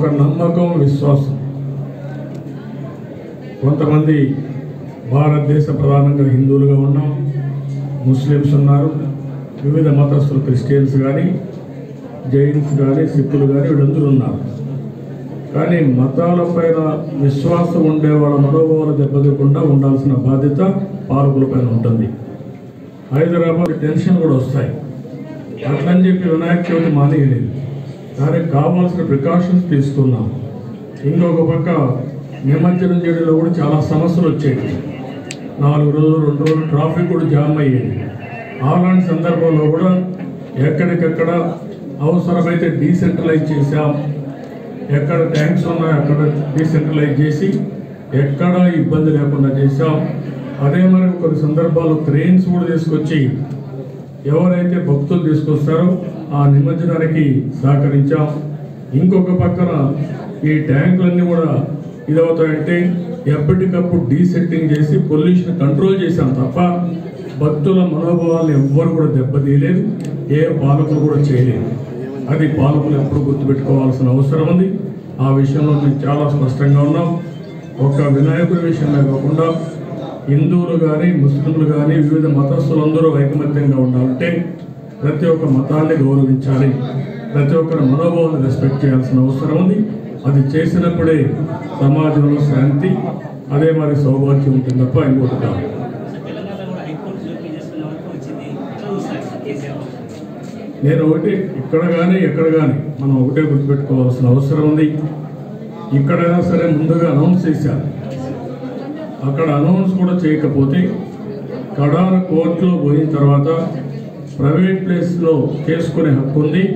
ఒక నమ్మకం విశ్వాసం కొంతమంది భారతదేశ ప్రధానంగా హిందువులుగా ఉన్నాం ముస్లిమ్స్ ఉన్నారు వివిధ మతస్థులు క్రిస్టియన్స్ కానీ జైన్స్ కానీ సిక్కులు కానీ వీళ్ళందరూ ఉన్నారు కానీ మతాలపైన విశ్వాసం ఉండే వాళ్ళ మనోభావాలు దెబ్బతీయకుండా ఉండాల్సిన బాధ్యత పాలకులపైన ఉంటుంది హైదరాబాద్ టెన్షన్ కూడా వస్తాయి అట్లని చెప్పి వినాయక చవితి మానేయలేదు దానికి కావాల్సిన ప్రికాషన్స్ తీసుకున్నాం ఇంకొక పక్క నిమజ్జనం చేయడంలో కూడా చాలా సమస్యలు వచ్చేవి నాలుగు రోజులు రెండు రోజులు ట్రాఫిక్ కూడా జామ్ అయ్యేది అలాంటి సందర్భంలో కూడా ఎక్కడికక్కడ అవసరమైతే డీసెంట్రలైజ్ చేశాం ఎక్కడ ట్యాంక్స్ ఉన్నాయో అక్కడ డీసెంట్రలైజ్ చేసి ఎక్కడ ఇబ్బంది లేకుండా చేశాం అదే మరి కొన్ని సందర్భాల్లో క్రెయిన్స్ కూడా తీసుకొచ్చి ఎవరైతే భక్తులు తీసుకొస్తారో ఆ నిమజ్జనానికి సహకరించాం ఇంకొక పక్కన ఈ ట్యాంకులన్నీ కూడా ఇదవుతాయంటే ఎప్పటికప్పుడు డీసెట్టింగ్ చేసి పొల్యూషన్ కంట్రోల్ చేశాం తప్ప భక్తుల మనోభావాలను ఎవ్వరు కూడా దెబ్బతీయలేదు ఏ పాలకులు కూడా చేయలేదు అది పాలకులు ఎప్పుడు గుర్తుపెట్టుకోవాల్సిన అవసరం ఉంది ఆ విషయంలో మేము చాలా స్పష్టంగా ఉన్నాం ఒక వినాయకుడి విషయమే కాకుండా హిందువులు కానీ ముస్లింలు కానీ వివిధ మతస్థులందరూ ఐకమత్యంగా ఉండాలంటే ప్రతి ఒక్క మతాన్ని గౌరవించాలి ప్రతి ఒక్కరి మనోభావాన్ని రెస్పెక్ట్ చేయాల్సిన అవసరం ఉంది అది చేసినప్పుడే సమాజంలో శాంతి అదే మరి సౌభాగ్యం ఉంటుంది తప్ప ఇంకోటి కాదు తెలంగాణ కూడా హైకోర్టు జోక్యం చేసుకునే వరకు వచ్చింది ఎట్లా చూస్తారు సార్ కేసీఆర్ నేను ఒకటి ఇక్కడ కానీ ఎక్కడ కానీ మనం ఒకటే గుర్తుపెట్టుకోవాల్సిన అవసరం ఉంది ఇక్కడైనా సరే ముందుగా అనౌన్స్ చేశారు అక్కడ అనౌన్స్ కూడా చేయకపోతే కడాన కోర్టులో పోయిన తర్వాత ప్రైవేట్ ప్లేస్లో చేసుకునే హక్కు ఉంది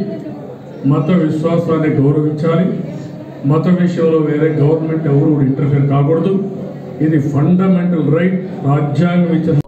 మత విశ్వాసాన్ని గౌరవించాలి మత విషయంలో వేరే గవర్నమెంట్ ఎవరు కూడా ఇంటర్ఫేర్ కాకూడదు ఇది ఫండమెంటల్ రైట్ రాజ్యాంగం ఇచ్చిన